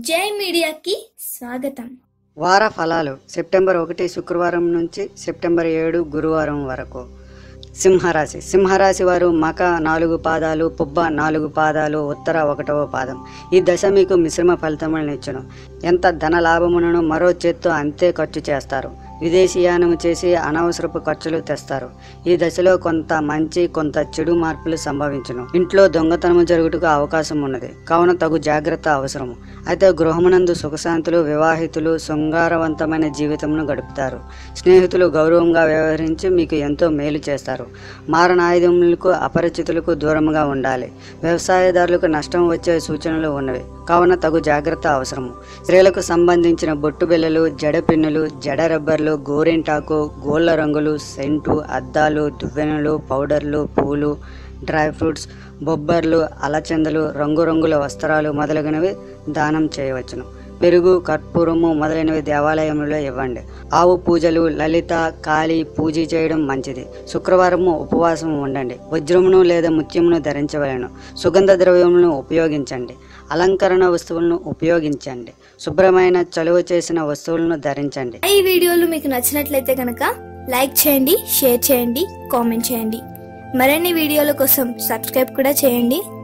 జై మీడియాకి స్వాగతం వార ఫలాలు సెప్టెంబర్ ఒకటి శుక్రవారం నుంచి సెప్టెంబర్ ఏడు గురువారం వరకు సింహరాశి సింహరాశి వారు మక నాలుగు పాదాలు పుబ్బ నాలుగు పాదాలు ఉత్తర ఒకటవ పాదం ఈ దశ మీకు మిశ్రమ ఫలితములను ఇచ్చును ఎంత ధన లాభములను మరో చేత్తో అంతే ఖర్చు చేస్తారు విదేశీయానము చేసి అనవసరపు ఖర్చులు తెస్తారు ఈ దశలో కొంత మంచి కొంత చెడు మార్పులు సంభవించును ఇంట్లో దొంగతనము జరుగుటకు అవకాశం ఉన్నది కావున తగు జాగ్రత్త అవసరము అయితే గృహమునందు సుఖశాంతులు వివాహితులు శృంగారవంతమైన జీవితమును గడుపుతారు స్నేహితులు గౌరవంగా వ్యవహరించి మీకు ఎంతో మేలు చేస్తారు మారణాయుధములకు అపరిచితులకు దూరంగా ఉండాలి వ్యవసాయదారులకు నష్టం వచ్చే సూచనలు ఉన్నవి కావున తగు జాగ్రత్త అవసరము స్త్రీలకు సంబంధించిన బొట్టు బిళ్ళలు జడ పిన్నులు జడ రబ్బర్లు గోరింటాకు గోళ్ళ రంగులు సెంటు అద్దాలు దువ్వెనలు పౌడర్లు పూలు డ్రై ఫ్రూట్స్ బొబ్బర్లు అలచందలు రంగురంగుల వస్త్రాలు మొదలగునవి దానం చేయవచ్చును పెరుగు కర్పూరము మొదలైనవి దేవాలయంలో ఇవ్వండి ఆవు పూజలు లలిత కాళీ పూజ చేయడం మంచిది శుక్రవారము ఉపవాసం ఉండండి వజ్రమును లేదా ముత్యమును ధరించవలను సుగంధ ద్రవ్యములను ఉపయోగించండి అలంకరణ వస్తువులను ఉపయోగించండి శుభ్రమైన చలువ చేసిన వస్తువులను ధరించండి ఈ వీడియోలు మీకు నచ్చినట్లయితే కనుక లైక్ చేయండి షేర్ చేయండి కామెంట్ చేయండి మరిన్ని వీడియోల కోసం సబ్స్క్రైబ్ కూడా చేయండి